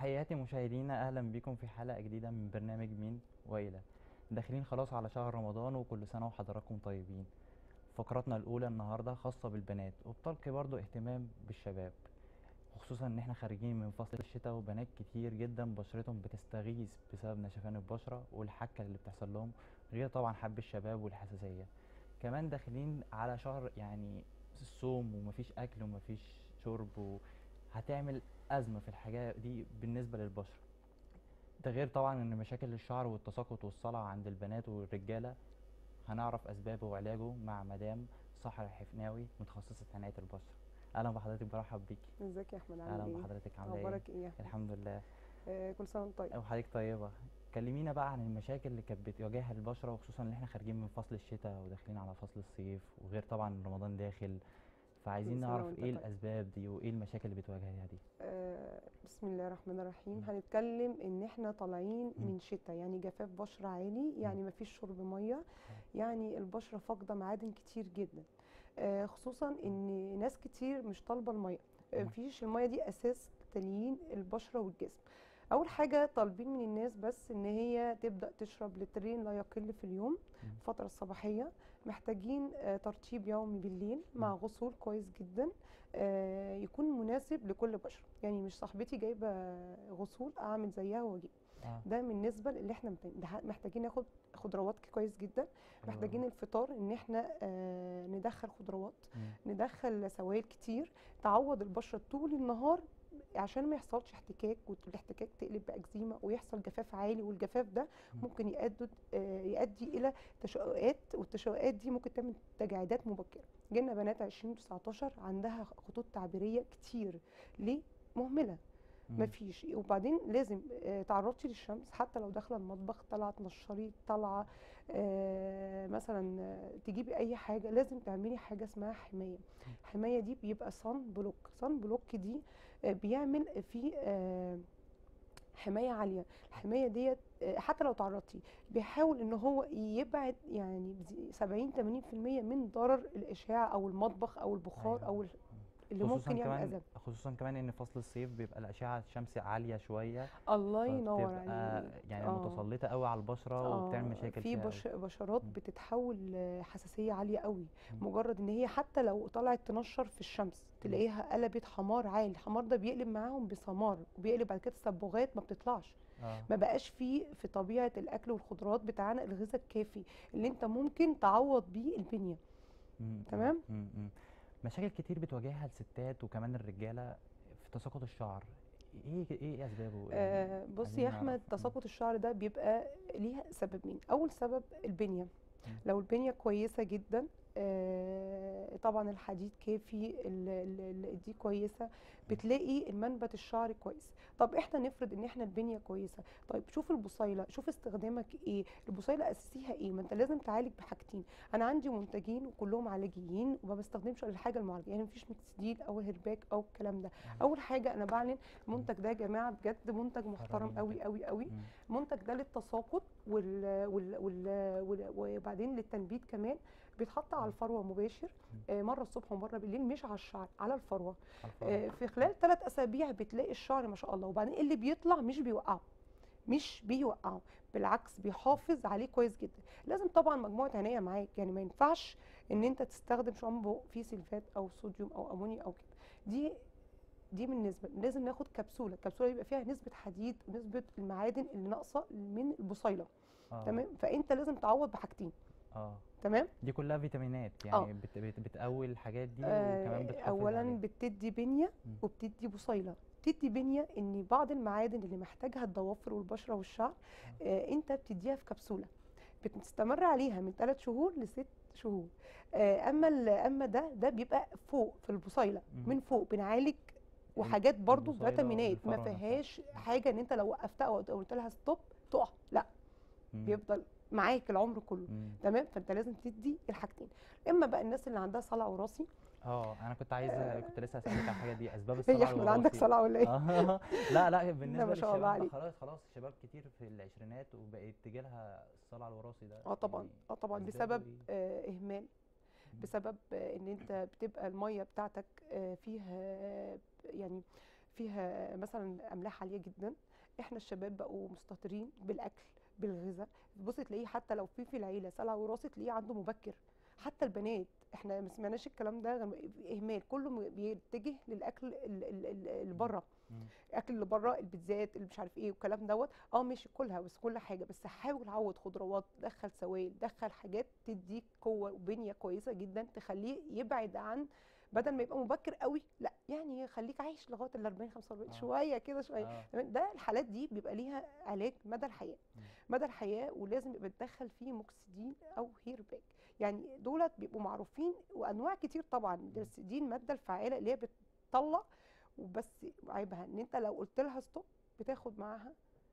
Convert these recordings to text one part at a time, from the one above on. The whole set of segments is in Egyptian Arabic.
تحياتي مشاهدينا اهلا بكم في حلقه جديده من برنامج مين والى داخلين خلاص على شهر رمضان وكل سنه وحضراتكم طيبين فقراتنا الاولى النهارده خاصه بالبنات وبتلقي برضو اهتمام بالشباب وخصوصا ان احنا خارجين من فصل الشتاء وبنات كتير جدا بشرتهم بتستغيث بسبب نشفان البشره والحكه اللي بتحصل لهم غير طبعا حب الشباب والحساسيه كمان داخلين على شهر يعني الصوم ومفيش اكل ومفيش شرب وهتعمل ازمه في الحاجه دي بالنسبه للبشره ده غير طبعا ان مشاكل الشعر والتساقط والصلع عند البنات والرجاله هنعرف اسبابه وعلاجه مع مدام سحر الحفناوي متخصصه عنايه البشره اهلا بحضرتك برحب بيكي ازيك يا احمد عامل اهلا ايه بحضرتك عامله ايه اخبارك ايه يا أحمد؟ الحمد لله آه كل سنه وانت طيب وحضرتك طيبه كلمينا بقى عن المشاكل اللي كانت بتواجهها البشره وخصوصا ان احنا خارجين من فصل الشتاء وداخلين على فصل الصيف وغير طبعا رمضان داخل فعايزين كل سنة نعرف وأنت ايه طيب. الاسباب دي وايه المشاكل اللي بتواجهها دي آه بسم الله الرحمن الرحيم مم. هنتكلم ان احنا طالعين مم. من شتاء يعني جفاف بشره عالي يعني مفيش شرب ميه يعني البشره فاقده معادن كتير جدا آه خصوصا ان ناس كتير مش طالبه الميه آه، مم. مفيش الميه دي اساس تليين البشره والجسم اول حاجه طالبين من الناس بس ان هي تبدا تشرب لترين لا يقل في اليوم مم. الفتره الصباحيه محتاجين آه، ترطيب يومي بالليل مع مم. غسول كويس جدا آه، يكون مناسب لكل بشره يعني مش صاحبتي جايبه غسول اعمل زيها واجيب اه ده بالنسبه اللي احنا محتاجين- ده محتاجين ناخد خضروات كويس جدا حلو محتاجين أوي. الفطار ان احنا آه، ندخل خضروات مم. ندخل سوائل كتير تعوض البشره طول النهار عشان ما يحصلش احتكاك والاحتكاك تقلب باكزيما ويحصل جفاف عالي والجفاف ده مم. ممكن يؤدي يؤدي الى تشققات والتشققات دي ممكن تعمل تجاعيدات مبكره جينا بنات 2019 عندها خطوط تعبيريه كتير ليه مهمله مم. مفيش وبعدين لازم آه، تعرضتي للشمس حتى لو داخله المطبخ طلعت تنشري طالعه آه، مثلا آه، تجيبي اي حاجه لازم تعملي حاجه اسمها حمايه الحمايه دي بيبقى صن بلوك صن بلوك دي آه، بيعمل في آه، حمايه عاليه الحمايه ديت آه، حتى لو تعرضتي بيحاول ان هو يبعد يعني بزي- 70 80% من ضرر الاشعاع او المطبخ او البخار أيوة. او ال- اللي خصوصا ممكن يعمل كمان اذى خصوصا كمان ان فصل الصيف بيبقى الاشعه الشمسيه عاليه شويه الله ينور فبتبقى عليك يعني آه. متسلطه قوي على البشره وبتعمل مشاكل في فيها أوي. بش بشرات مم. بتتحول لحساسيه عاليه قوي مم. مجرد ان هي حتى لو طلعت تنشر في الشمس تلاقيها قلبت حمار عالي الحمار ده بيقلب معاهم بسمار وبيقلب بعد كده تسبغات ما بتطلعش اه ما بقاش فيه في طبيعه الاكل والخضروات بتاعنا الغذاء الكافي اللي انت ممكن تعوض بيه البنيه مم. تمام؟ مم. مم. مشاكل كتير بتواجهها الستات وكمان الرجاله في تساقط الشعر ايه ايه اسبابه آه يعني بص عايزين يا احمد نعرف. مم. تساقط الشعر ده بيبقى ليها سببين اول سبب البنيه لو البنيه كويسه جدا آه طبعا الحديد كافي ال- ال- ال- دي كويسه بتلاقي المنبت الشعر كويس طب احنا نفرض ان احنا البنيه كويسه طيب شوف البصيله شوف استخدامك ايه البصيله اساسيها ايه ما انت لازم تعالج بحاجتين انا عندي منتجين وكلهم علاجيين وما بستخدمش الا الحاجه المعالجه يعني مفيش ميكسديل او هرباك او الكلام ده اول حاجه انا بعلن المنتج ده يا جماعه بجد منتج محترم فرجينا قوي كده. قوي قوي مم. منتج ده للتساقط وال... وال... وال... وال... وبعدين للتنبيت كمان بيتحط على الفروه مباشر آه، مره الصبح ومره بالليل مش على الشعر على الفروه على الفرج. آه، في خلال ثلاث اسابيع بتلاقي الشعر ما شاء الله وبعدين اللي بيطلع مش بيوقعه مش بيوقعه بالعكس بيحافظ عليه كويس جدا لازم طبعا مجموعه عنايه معاك يعني ما ينفعش ان انت تستخدم شامبو فيه سلفات او صوديوم او امونيا او كده دي دي بالنسبه لازم ناخد كبسوله الكبسوله يبقى فيها نسبه حديد ونسبه المعادن اللي ناقصه من البصيله آه. تمام فانت لازم تعوض بحاجتين اه تمام دي كلها فيتامينات آه. يعني بت بت بتقوي الحاجات دي آه، وكمان بتحافظ اولا عليها. بتدي بنيه مم. وبتدي بصيله بتدي بنيه ان بعض المعادن اللي محتاجها الضوافر والبشره والشعر آه انت بتديها في كبسوله بتستمر عليها من 3 شهور لست شهور آه اما ال- اما ده ده بيبقى فوق في البصيله مم. من فوق بنعالج وحاجات برضو البصيلة فيتامينات ما والفروة نفسها. فيهاش حاجه ان انت لو وقفتها او قلت لها ستوب تقع لا مم. بيفضل معاك العمر كله مم. تمام فانت لازم تدي الحاجتين اما بقى الناس اللي عندها صلع وراثي اه انا كنت عايزه كنت لسه اسالك على الحاجه دي اسباب هي الصلع احمد عندك الوراثي. صلع ولا ايه؟ آه. لا لا بالنسبه ما شاء الله للشباب عليك. خلاص خلاص شباب كتير في العشرينات وبقت تجيلها الصلع الوراثي ده اه طبعا يعني اه طبعا أسبابه بسبب إيه؟ آه اهمال بسبب آه ان انت بتبقى الميه بتاعتك آه فيها آه يعني فيها مثلا املاح عاليه جدا احنا الشباب بقوا مستهترين بالاكل بالغذاء تبص تلاقيه حتى لو في في العيله سلع وراثي تلاقيه عنده مبكر حتى البنات احنا ما سمعناش الكلام ده غير اهمال كله م- بيتجه للاكل ال- ال- ال- اللي بره مم. الاكل اللي بره البيتزات اللي مش عارف ايه والكلام دوت اه ماشي كلها بس كل حاجه بس حاول عوض خضروات دخل سوائل دخل حاجات تديك قوه وبنيه كويسه جدا تخليه يبعد عن بدل ما يبقى مبكر قوي لا يعني خليك عايش لغايه ال 40 45 آه. شويه كده شويه اه تمام ده الحالات دي بيبقى ليها علاج مدى الحياه مم. مدى الحياه ولازم يبقى تدخل فيه موكسيدين او هير باك يعني دولت بيبقوا معروفين وانواع كتير طبعا بس دي الماده الفعاله اللي هي بتطلع وبس عيبها ان انت لو قلت لها ستوب بتاخد معاها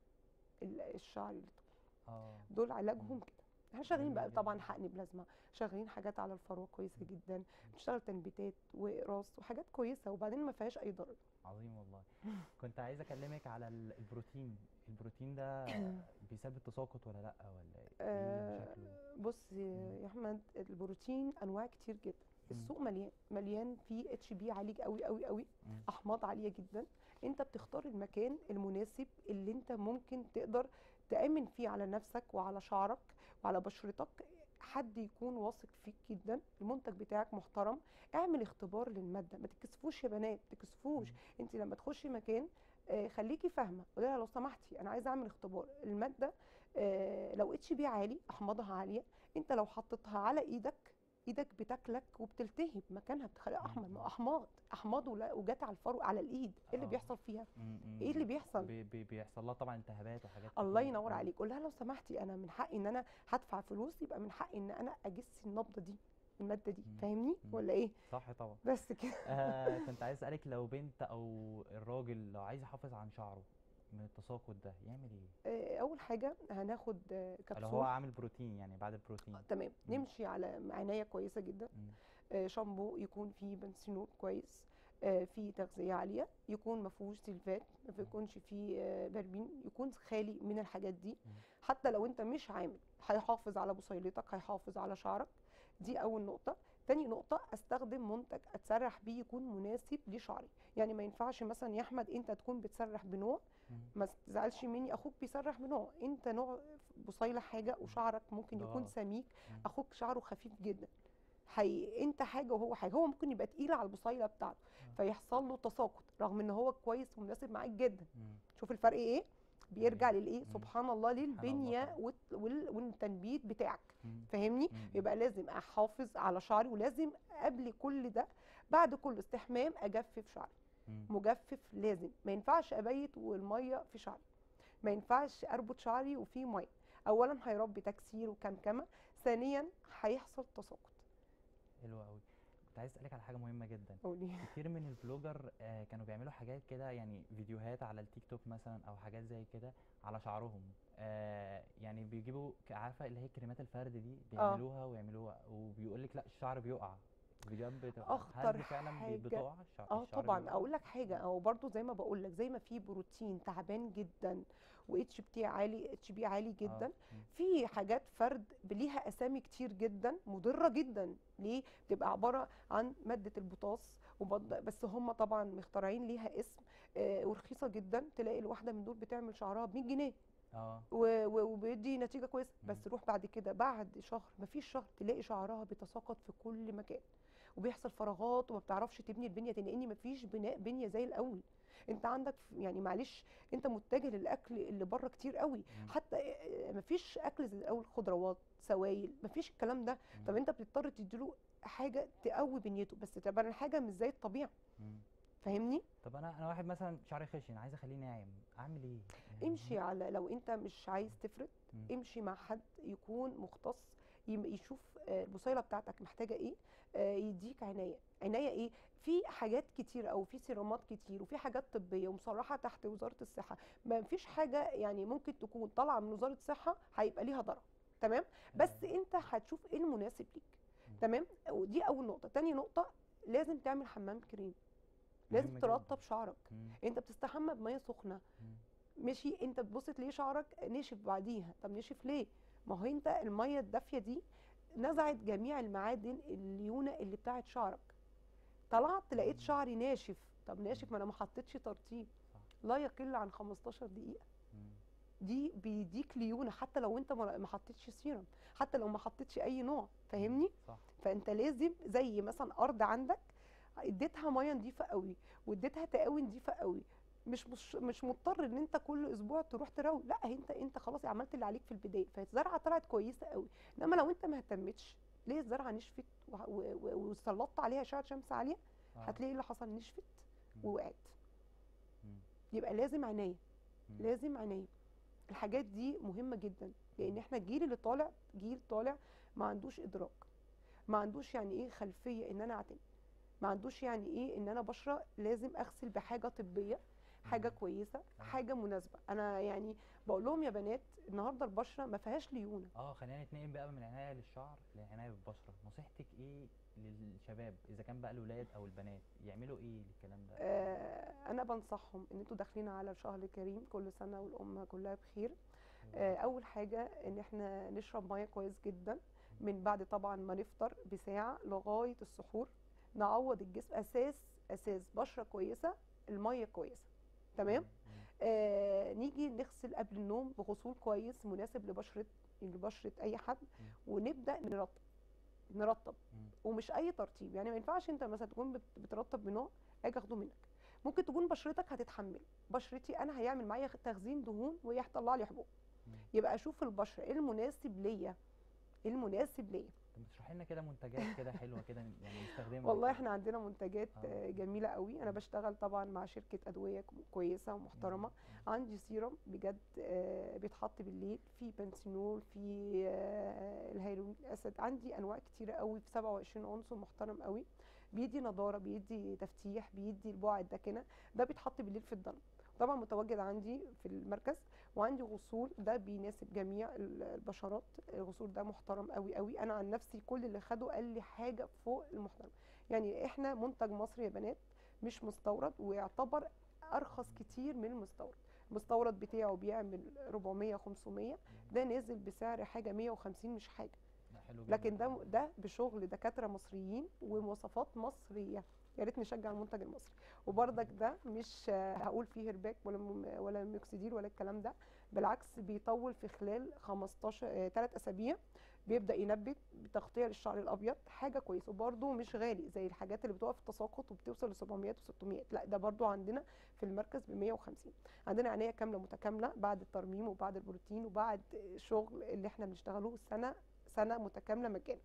ال- الشعر اللي طلع. اه دول علاجهم كده احنا شغالين جميل بقى جدا. طبعا حقن بلازما شغالين حاجات على الفروه كويسه جدا بنشتغل تنبيتات وراس وحاجات كويسه وبعدين ما فيهاش اي ضرر عظيم والله كنت عايز اكلمك على ال- البروتين البروتين ده بيسبب تساقط ولا لا ولا ايه آه، شكله بص يا احمد البروتين انواع كتير جدا السوق مليان مليان فيه اتش بي عالي قوي قوي قوي مم. احماض عاليه جدا انت بتختار المكان المناسب اللي انت ممكن تقدر تامن فيه على نفسك وعلى شعرك وعلى بشرتك حد يكون واثق فيك جدا المنتج بتاعك محترم اعمل اختبار للماده ما تكسفوش يا بنات ما تكسفوش مم. انت لما تخشي مكان آه، خليكي فاهمه قولي لها لو سمحتي انا عايزه اعمل اختبار الماده آه، لو اتش بي عالي احماضها عاليه انت لو حطيتها على ايدك ايدك بتاكلك وبتلتهب مكانها بتخليها مم. احمر ما هو احماض احماض ولا- وجات على الفرو على الايد ايه اللي آه. بيحصل فيها مم، مم، ايه اللي مم. بيحصل بي بي بيحصل لها طبعا التهابات وحاجات الله كتير. ينور مم. عليك قول لها لو سمحتي انا من حقي ان انا هدفع فلوس يبقى من حقي ان انا اجس النبضه دي الماده دي مم. فاهمني مم. ولا ايه صح طبعا بس كده آه كنت عايز اسالك لو بنت او الراجل لو عايز يحافظ عن شعره من التساقط ده يعمل ايه آه، اول حاجه هناخد آه، اللي هو كبسول عامل بروتين يعني بعد البروتين تمام مم. نمشي على عنايه كويسه جدا مم. آه، شامبو يكون فيه بنسينول كويس آه، فيه تغذيه عاليه يكون ما فيهوش سلفات ما يكونش فيه آه، بربين يكون خالي من الحاجات دي مم. حتى لو انت مش عامل هيحافظ على بصيلتك هيحافظ على شعرك دي اول نقطه تاني نقطة استخدم منتج اتسرح بيه يكون مناسب لشعري يعني ما ينفعش مثلا يا احمد انت تكون بتسرح بنوع مم. ما تزعلش مني اخوك بيسرح بنوع انت نوع بصيلة حاجة وشعرك ممكن يكون آه. سميك مم. اخوك شعره خفيف جدا حي... انت حاجه وهو حاجه هو ممكن يبقى تقيل على البصيله بتاعته آه. فيحصل له تساقط رغم ان هو كويس ومناسب معاك جدا مم. شوف الفرق ايه بيرجع أيوة. للايه مم. سبحان الله للبنيه طبعا. والت- وال... والتنبيت بتاعك مم. فاهمني مم. يبقى لازم احافظ على شعري ولازم قبل كل ده بعد كل استحمام اجفف شعري مم. مجفف لازم ما ينفعش ابيت والميه في شعري ما ينفعش اربط شعري وفيه ميه اولا هيربي تكسير وكمكمه ثانيا هيحصل تساقط حلو قوي كنت عايز اسالك على حاجه مهمه جدا قولي كتير من البلوجر آه كانوا بيعملوا حاجات كده يعني فيديوهات على التيك توك مثلا او حاجات زي كده على شعرهم آه يعني بيجيبوا ك- عارفه اللي هي كريمات الفرد دي بيعملوها ويعملوها وبيقول لك لا الشعر بيقع فيديوهات بتبقى هل أخطر دي فعلا بي- حاجة- بتقع الشعر اه الشعر طبعا بيقع؟ اقول لك حاجه او برضو زي ما بقول لك زي ما في بروتين تعبان جدا واتش بي عالي اتش بي عالي آه. جدا مم. في حاجات فرد ليها اسامي كتير جدا مضره جدا ليه بتبقى عباره عن ماده البوتاس وبض- بس هم طبعا مخترعين ليها اسم آه ورخيصه جدا تلاقي الواحده من دول بتعمل شعرها ب 100 جنيه اه و- و- وبيدي نتيجه كويسه مم. بس روح بعد كده بعد شهر مفيش شهر تلاقي شعرها بيتساقط في كل مكان وبيحصل فراغات وما بتعرفش تبني البنيه تاني لان مفيش بناء بنيه زي الاول انت عندك ف- يعني معلش انت متجه للاكل اللي بره كتير قوي مم. حتى آه، مفيش اكل زي الاول خضروات سوائل مفيش الكلام ده مم. طب انت بتضطر تديله حاجه تقوي بنيته بس طبعا الحاجه مش زي الطبيعه مم. فاهمني طب انا انا واحد مثلا شعري خشن عايز اخليه ناعم اعمل ايه يعني امشي على لو انت مش عايز تفرد مم. امشي مع حد يكون مختص يم- يشوف آه، البصيله بتاعتك محتاجه ايه آه، يديك عنايه عنايه ايه في حاجات كتير او في سيرامات كتير وفي حاجات طبيه ومصرحه تحت وزاره الصحه ما فيش حاجه يعني ممكن تكون طالعه من وزاره الصحه هيبقى ليها ضرر تمام بس انت هتشوف ايه المناسب ليك مم. تمام ودي اول نقطه تاني نقطه لازم تعمل حمام كريم لازم مهم ترطب جداً. شعرك مم. انت بتستحمى بميه سخنه مم. ماشي انت تبص تلاقي شعرك نشف بعديها طب نشف ليه ما هو انت الميه الدافيه دي نزعت جميع المعادن الليونه اللي بتاعت شعرك طلعت لقيت مم. شعري ناشف طب ناشف ما انا ما حطيتش ترطيب صح لا يقل عن 15 دقيقه مم. دي بيديك ليونه حتى لو انت ما ما حطيتش سيرم حتى لو ما حطيتش اي نوع فاهمني صح فانت لازم زي مثلا ارض عندك اديتها ميه نظيفه قوي واديتها تقاوي نظيفه قوي مش مش مش مضطر ان انت كل اسبوع تروح تروي لا انت انت خلاص عملت اللي عليك في البدايه فالزرعه طلعت كويسه قوي انما لو انت ما اهتمتش ليه الزرعه نشفت وه- و- و- وسلطت عليها اشعه شمس عاليه آه. هتلاقي اللي حصل نشفت مم. ووقعت مم. يبقى لازم عنايه مم. لازم عنايه الحاجات دي مهمه جدا لان احنا الجيل اللي طالع جيل طالع ما عندوش ادراك ما عندوش يعني ايه خلفيه ان انا اعتني ما عندوش يعني ايه ان انا بشره لازم اغسل بحاجه طبيه حاجه مم. كويسه آه. حاجه مناسبه انا يعني بقول لهم يا بنات النهارده البشره ما فيهاش ليونه اه خلينا نتنقل بقى من العنايه للشعر للعنايه بالبشره نصيحتك ايه للشباب اذا كان بقى الولاد او البنات يعملوا ايه للكلام ده آه انا بنصحهم ان انتوا داخلين على شهر كريم كل سنه والامه كلها بخير آه، اول حاجه ان احنا نشرب ميه كويس جدا من بعد طبعا ما نفطر بساعه لغايه السحور نعوض الجسم اساس اساس بشره كويسه الميه كويسه تمام مم. آه نيجي نغسل قبل النوم بغسول كويس مناسب لبشره لبشره اي حد مم. ونبدا نرطب نرطب مم. ومش اي ترطيب يعني ما ينفعش انت مثلا تكون بت- بترطب بنوع اجي اخده منك ممكن تكون بشرتك هتتحمل بشرتي انا هيعمل معايا تخزين دهون وهي هتطلع لي حبوب مم. يبقى اشوف البشره ايه المناسب ليا ايه المناسب ليا طب تشرحي لنا كده منتجات كده حلوه كده يعني نستخدمها والله كده. احنا عندنا منتجات آه. آه، جميله قوي انا بشتغل طبعا مع شركه ادويه ك- كويسه ومحترمه مم. عندي سيرم بجد آه، بيتحط بالليل في بنسينول في آه، الهيروين الاسد عندي انواع كتيره قوي في 27 عنصر محترم قوي بيدي نضاره بيدي تفتيح بيدي البقع الداكنه ده بيتحط بالليل في الضلمه طبعا متواجد عندي في المركز وعندي غسول ده بيناسب جميع ال- البشرات الغسول ده محترم قوي قوي انا عن نفسي كل اللي خده قال لي حاجه فوق المحترم يعني احنا منتج مصري يا بنات مش مستورد ويعتبر ارخص كتير من المستورد المستورد بتاعه بيعمل 400 500 ده نازل بسعر حاجه 150 مش حاجه لا، حلو جدا لكن ده ده بشغل دكاتره مصريين ومواصفات مصريه يا ريت نشجع المنتج المصري وبرضك ده مش آه، هقول فيه هرباك ولا مم- ولا ميكسيديل ولا الكلام ده بالعكس بيطول في خلال 15 3 اسابيع بيبدا ينبت بتغطيه للشعر الابيض حاجه كويسه وبرده مش غالي زي الحاجات اللي بتقف في التساقط وبتوصل ل 700 و600 لا ده برده عندنا في المركز ب 150 عندنا عنايه كامله متكامله بعد الترميم وبعد البروتين وبعد الشغل اللي احنا بنشتغله سنه سنه متكامله مجانا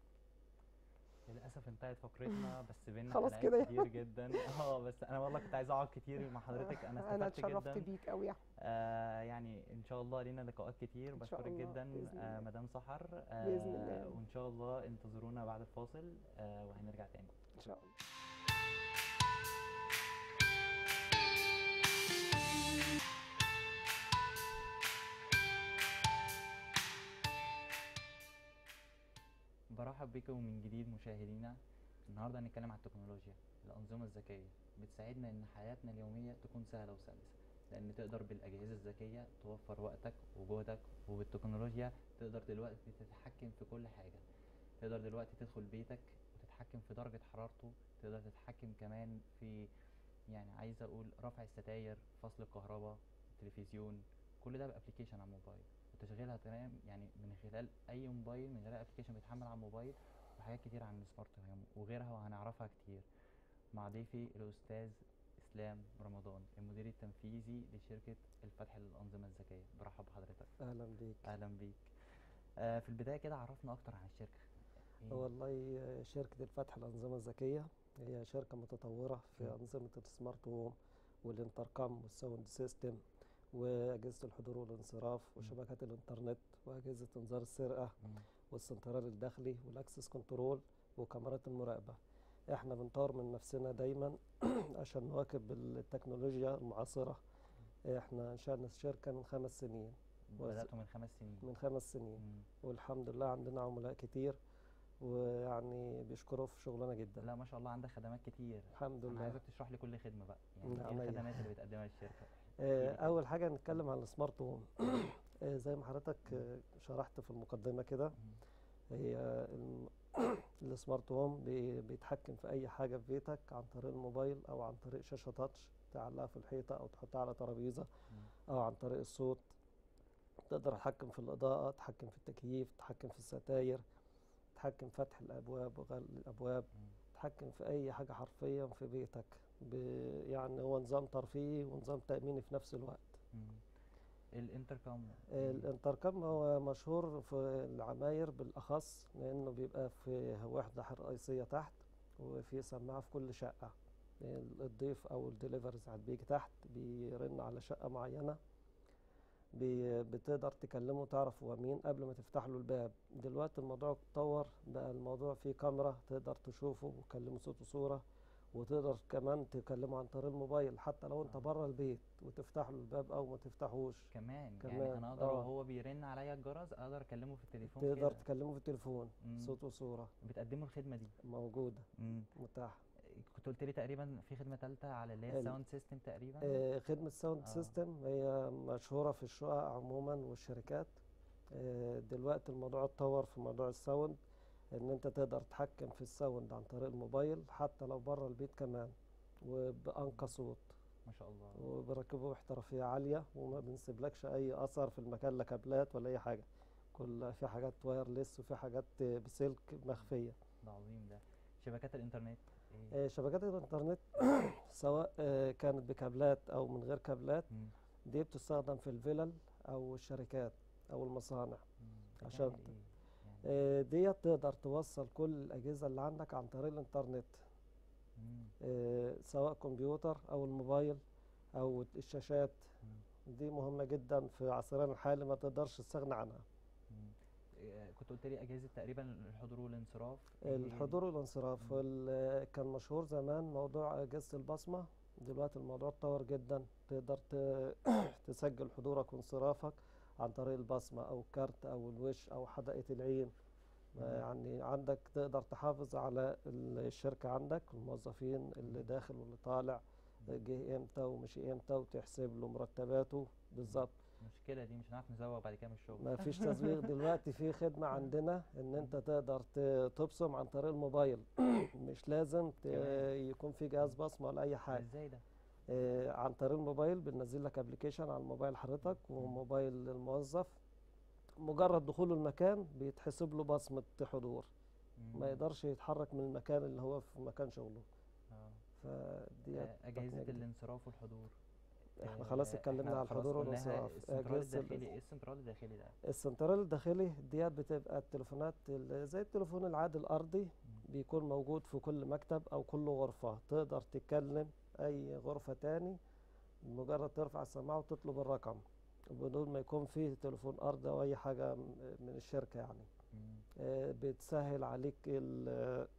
للاسف انتهت فقرتنا بس بينا خلاص حلقات كده كتير جدا اه بس انا والله كنت عايز اقعد كتير مع حضرتك انا انا استفدت اتشرفت جدا بيك قوي يا أحمد. آه يعني ان شاء الله لينا لقاءات كتير إن شاء بشكرك الله، جدا بإذن آه الله. مدام سحر آه بإذن الله. وان شاء الله انتظرونا بعد الفاصل آه وهنرجع تاني ان شاء الله برحب بكم من جديد مشاهدينا النهارده هنتكلم عن التكنولوجيا الأنظمة الذكية بتساعدنا إن حياتنا اليومية تكون سهلة وسلسة لأن تقدر بالأجهزة الذكية توفر وقتك وجهدك وبالتكنولوجيا تقدر دلوقتي تتحكم في كل حاجة تقدر دلوقتي تدخل بيتك وتتحكم في درجة حرارته تقدر تتحكم كمان في يعني عايز أقول رفع الستاير فصل الكهرباء التلفزيون كل ده بأبليكيشن على الموبايل وتشغيلها تمام يعني من خلال أي موبايل من خلال أبليكيشن بيتحمل على الموبايل وحاجات كتير عن السمارت هوم وغيرها وهنعرفها كتير مع ضيفي الأستاذ إسلام رمضان المدير التنفيذي لشركة الفتح للأنظمة الذكية برحب بحضرتك اهلا بيك أهلا بيك آه في البداية كده عرفنا أكتر عن الشركة إيه؟ والله شركة الفتح الأنظمة الذكية هي شركة متطورة في مم. أنظمة السمارت هوم والانتركم والساوند سيستم وأجهزة الحضور والانصراف مم. وشبكات الإنترنت وأجهزة إنذار السرقة مم. والسنترال الداخلي والأكسس كنترول وكاميرات المراقبة احنا بنطور من نفسنا دايما عشان نواكب التكنولوجيا المعاصرة احنا انشأنا الشركة من خمس سنين وز- بدأتوا من خمس سنين من خمس سنين مم. والحمد لله عندنا عملاء كتير ويعني بيشكروا في شغلنا جدا لا ما شاء الله عندك خدمات كتير الحمد أنا لله عايزك تشرح لي كل خدمة بقى يعني نعم، إيه أيوة. الخدمات اللي بتقدمها الشركة آه، كده. اول حاجه نتكلم عن السمارت هوم آه، زي ما حضرتك آه، شرحت في المقدمه كده مم. هي الم- السمارت هوم بي- بيتحكم في اي حاجه في بيتك عن طريق الموبايل او عن طريق شاشه تاتش تعلقها في الحيطه او تحطها على ترابيزه او عن طريق الصوت تقدر تتحكم في الاضاءه تتحكم في التكييف تتحكم في الستاير تتحكم فتح الابواب وغلق الابواب مم. تتحكم في اي حاجه حرفيا في بيتك ب... يعني هو نظام ترفيهي ونظام تاميني في نفس الوقت مم. الانتركم الانتركم هو مشهور في العماير بالأخص لأنه بيبقى في وحدة رئيسية تحت وفي سماعة في كل شقة الضيف أو الدليفرز اللي بيجي تحت بيرن على شقة معينة بي- بتقدر تكلمه تعرف هو مين قبل ما تفتح له الباب دلوقتي الموضوع اتطور بقى الموضوع فيه كاميرا تقدر تشوفه وتكلمه صوت وصورة وتقدر كمان تكلمه عن طريق الموبايل حتى لو انت آه. بره البيت وتفتح له الباب او ما تفتحوش كمان يعني كمان، انا اقدر آه. وهو بيرن عليا الجرس اقدر اكلمه في التليفون تقدر كده تكلمه في التليفون مم. صوت وصورة بتقدموا الخدمه دي موجودة مم. متاحة كنت قلت لي تقريبا في خدمه ثالثه على اللي هي ال- الساوند سيستم تقريبا آه، خدمة ساوند آه. سيستم هي مشهورة في الشقق عموما والشركات آه، دلوقتي الموضوع اتطور في موضوع الساوند ان انت تقدر تتحكم في الساوند عن طريق الموبايل حتى لو بره البيت كمان وبأنقى صوت ما شاء الله وبركبه باحترافية عالية وما بنسيبلكش أي أثر في المكان لا كابلات ولا أي حاجة كل في حاجات وايرلس وفي حاجات بسلك مخفية ده عظيم ده شبكات الانترنت ايه آه، شبكات الإنترنت سواء آه، كانت بكابلات أو من غير كابلات مم. دي بتستخدم في الفلل أو الشركات أو المصانع مم. عشان بتعمل ت- ايه يعني آه، ديت تقدر توصل كل الأجهزة اللي عندك عن طريق الإنترنت مم. آه، سواء كمبيوتر أو الموبايل أو الشاشات مم. دي مهمة جدا في عصرنا الحالي ما تقدرش تستغنى عنها مم. إيه، كنت قلت لي اجهزه تقريبا الحضور والانصراف إيه؟ الحضور والانصراف مم. وال- كان مشهور زمان موضوع أجهزة البصمة دلوقتي الموضوع اتطور جدا تقدر ت- تسجل حضورك وانصرافك عن طريق البصمة أو الكارت أو الوش أو حدقة العين مم. يعني عندك تقدر تحافظ على ال- الشركة عندك الموظفين اللي داخل واللي طالع جه امتى ومشي امتى وتحسب له مرتباته بالظبط المشكله دي مش هنعرف نزوغ بعد كده من الشغل ما فيش تزويق دلوقتي في خدمة عندنا ان انت تقدر ت- تبصم عن طريق الموبايل مش لازم ت- كمان. يكون في جهاز بصمة ولا اي حاجة ازاي ده آه، عن طريق الموبايل بننزل لك ابلكيشن على الموبايل حضرتك وموبايل الموظف مجرد دخوله المكان بيتحسب له بصمة حضور مم. ما يقدرش يتحرك من المكان اللي هو في مكان شغله آه. فدي آه، اجهزه الانصراف والحضور احنا آه، خلاص اتكلمنا إحنا على خلاص الحضور قلناها، والانصراف السنترال أجهزة ال- الداخلي ايه السنترال الداخلي ده السنترال الداخلي ديت بتبقى التليفونات ال- زي التليفون العادي الأرضي بيكون موجود في كل مكتب أو كل غرفة تقدر تتكلم أي غرفة تاني مجرد ترفع السماعة وتطلب الرقم بدون ما يكون فيه تليفون أرضي أو أي حاجة م- من الشركة يعني مم. آه، بتسهل عليك ال-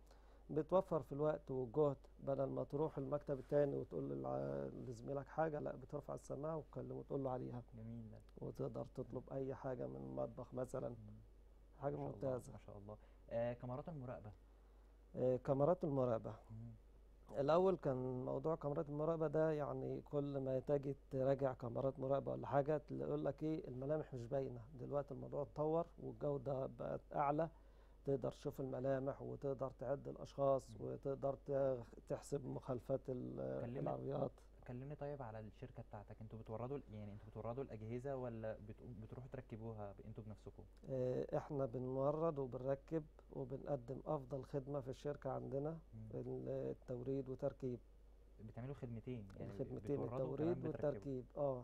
بتوفر في الوقت والجهد بدل ما تروح المكتب التاني وتقول للع- لزميلك حاجة لا بترفع السماعة وتكلمه وتقول له عليها جميل ده وتقدر تطلب أي حاجة من المطبخ مثلا مم. حاجة ما شاء الله، ممتازة ما شاء الله آه كاميرات المراقبه آه، كاميرات المراقبة مم. الأول كان موضوع كاميرات المراقبة ده يعني كل ما تجي تراجع كاميرات مراقبة ولا حاجة يقول لك إيه الملامح مش باينة دلوقتي الموضوع اتطور والجودة بقت أعلى تقدر تشوف الملامح وتقدر تعد الأشخاص مم. وتقدر ت- تحسب مخالفات ال- كلمني- العربيات كلمني طيب على الشركه بتاعتك انتوا بتوردوا ال- يعني انتوا بتوردوا الاجهزه ولا بتقو- بتروحوا تركبوها ب- انتوا بنفسكم آه، إحنا بنورد وبنركب وبنقدم أفضل خدمة في الشركة عندنا مم. التوريد وتركيب بتعملوا خدمتين يعني الخدمتين بتوردوا وكمان التوريد بتركبوا. والتركيب اه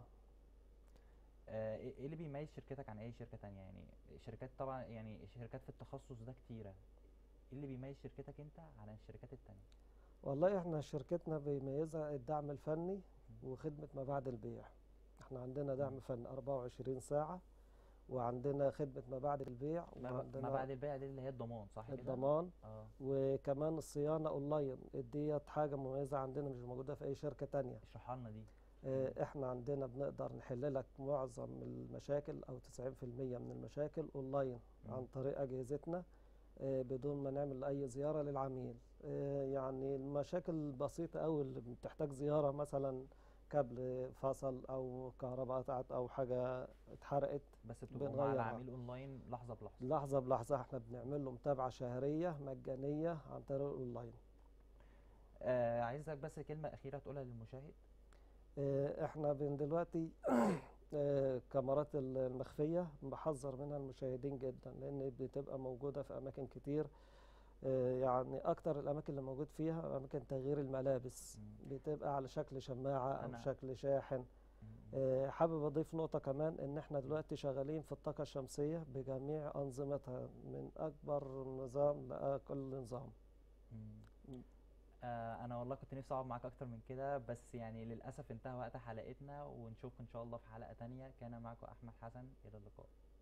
آه، ايه إيه اللي بيميز شركتك عن اي شركة تانية يعني شركات طبعا يعني شركات في التخصص ده كتيرة ايه اللي بيميز شركتك انت عن الشركات التانية والله احنا شركتنا بيميزها الدعم الفني وخدمة ما بعد البيع احنا عندنا دعم فني 24 ساعة وعندنا خدمة ما بعد البيع ما, ب- ما وعندنا بعد البيع دي اللي هي الضمان صح كده الضمان اه وكمان الصيانة اونلاين ديت حاجة مميزة عندنا مش موجودة في اي شركة تانية اشرحها لنا دي اه، احنا عندنا بنقدر نحل لك معظم المشاكل او 90% من المشاكل اونلاين مم. عن طريق اجهزتنا اه، بدون ما نعمل اي زيارة للعميل اه، يعني المشاكل البسيطة أوي اللي بتحتاج زيارة مثلا كابل فصل او كهرباء قطعت او حاجه اتحرقت بس بتبقوا مع بنغيرها. العميل اونلاين لحظه بلحظه لحظه بلحظه احنا بنعمل له متابعه شهريه مجانيه عن طريق الاونلاين آه عايزك بس كلمه اخيره تقولها للمشاهد آه، احنا من دلوقتي آه، كاميرات ال- المخفية بحذر منها المشاهدين جدا لان بتبقى موجودة في اماكن كتير آه، يعني اكتر الاماكن اللي موجود فيها اماكن تغيير الملابس مم. بتبقى على شكل شماعة او أنا- شكل شاحن آه، حابب اضيف نقطة كمان ان احنا دلوقتي شغالين في الطاقة الشمسية بجميع انظمتها من اكبر نظام لاقل نظام مم. آه انا والله كنت نفسي اقعد معاك اكتر من كده بس يعني للاسف انتهى وقت حلقتنا ونشوفكم ان شاء الله في حلقه تانية كان معكم احمد حسن الى اللقاء